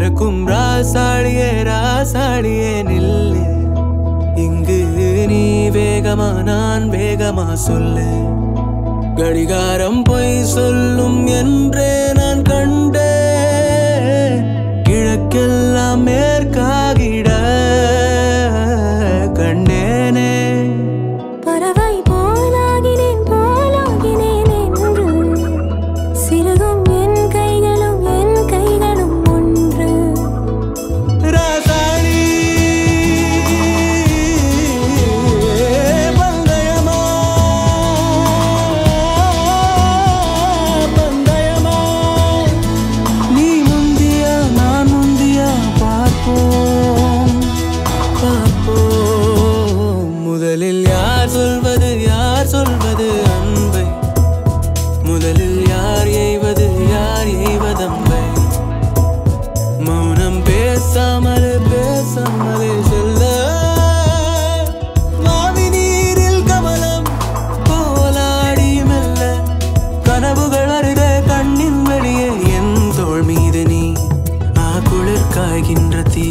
பறக்கும் ராசாளியே ராசாளியே நில்லு இங்கு நீ வேகமா நான் வேகமா சொல்லு கடிகாரம் பொய் சொல்லும் என்றே நான் கண்டே கிழக்கெல்லாம் மேற்காகிட கண்டேனே பறவை போலாகினேன் போலாகினேன் என்று சிறுகும் என் கைகளும் என் கைகளும் ஒன்று ராசாளி பந்தயமா பந்தயமா நீ முந்தியா நான் முந்தியா பார்ப்போம் பார்ப்போம் முதலில் யார் சொல்வது யார் சொல்வது அன்பை முதலில் யார் எய்வது யார் எய்வதம்பை மௌனம் பேசாமலே பேசாமலே செல்ல மாவி நீரில் கமலம் போலாடி மெல்ல கனவுகள் அருக கண்ணின் வெளியே என் தோள் மீது நீ ஆ குளிர் காய்கின்ற தீ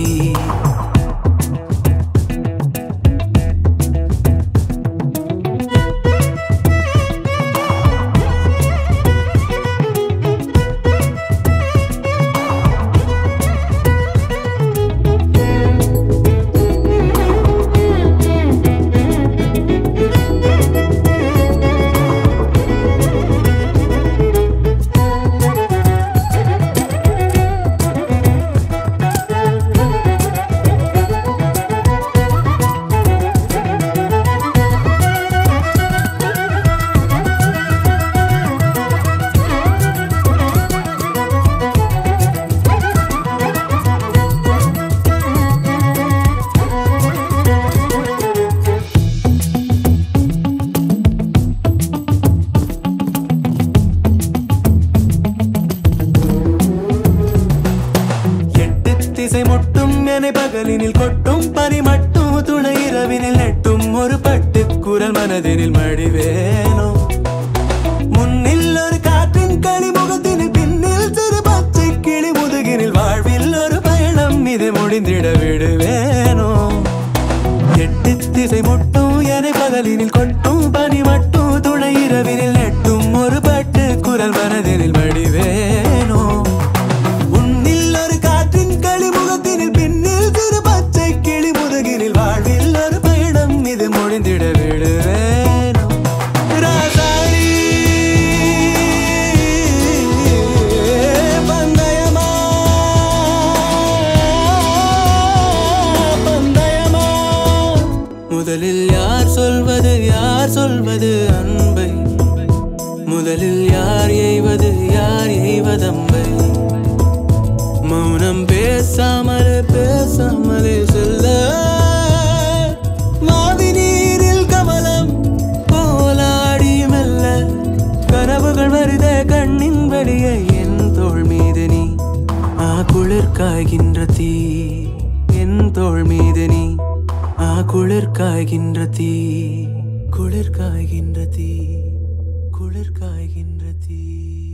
எட்டு திசை முட்டும் என பகலினில் கொட்டும் பனி மட்டும் துணை இரவினில் நெட்டும் ஒரு பட்டு குரல் மனதினில் மடிவேனோ முன்னில் ஒரு காற்றின் களி முகத்தினில் பின்னில் சிறு பச்சை கிளி முதுகினில் வாழ்வில் ஒரு பயணம் இது முடிந்திட விடுவேனோ எட்டு திசை முட்டும் என பகலினில் கொட்டும் பனி மட்டும் துணை இரவினில் நெட்டும் ஒரு பட்டு குரல் மனதினில் மடிவேனோ உன்னில் ஒரு காற்றின் களி முகத்தினில் பின்னில் சிறு பச்சை கிளி முதுகினில் வாழ்வில் ஒரு பயணம் இது முடிந்திட விடுவேனோ ராசாளி பந்தயமா பந்தயமா முதலில் யார் சொல்வது யார் சொல்வது அன்பை முதலில் யார் எய்வது யார் எய்வதம்பை மௌனம் பேசாமலே பேசாமலே செல்ல மாவி நீரில் கமலம் போலாடி மெல்ல கனவுகள் வருத கண்ணின் வெளியே என் தோள் மீது நீ ஆ குளிர் காய்கின்ற தீ என் தோள் மீது நீ ஆ குளிர் காய்கின்ற தீ குளிர் காய்கின்ற தீ குளிர் காய்கின்ற தீ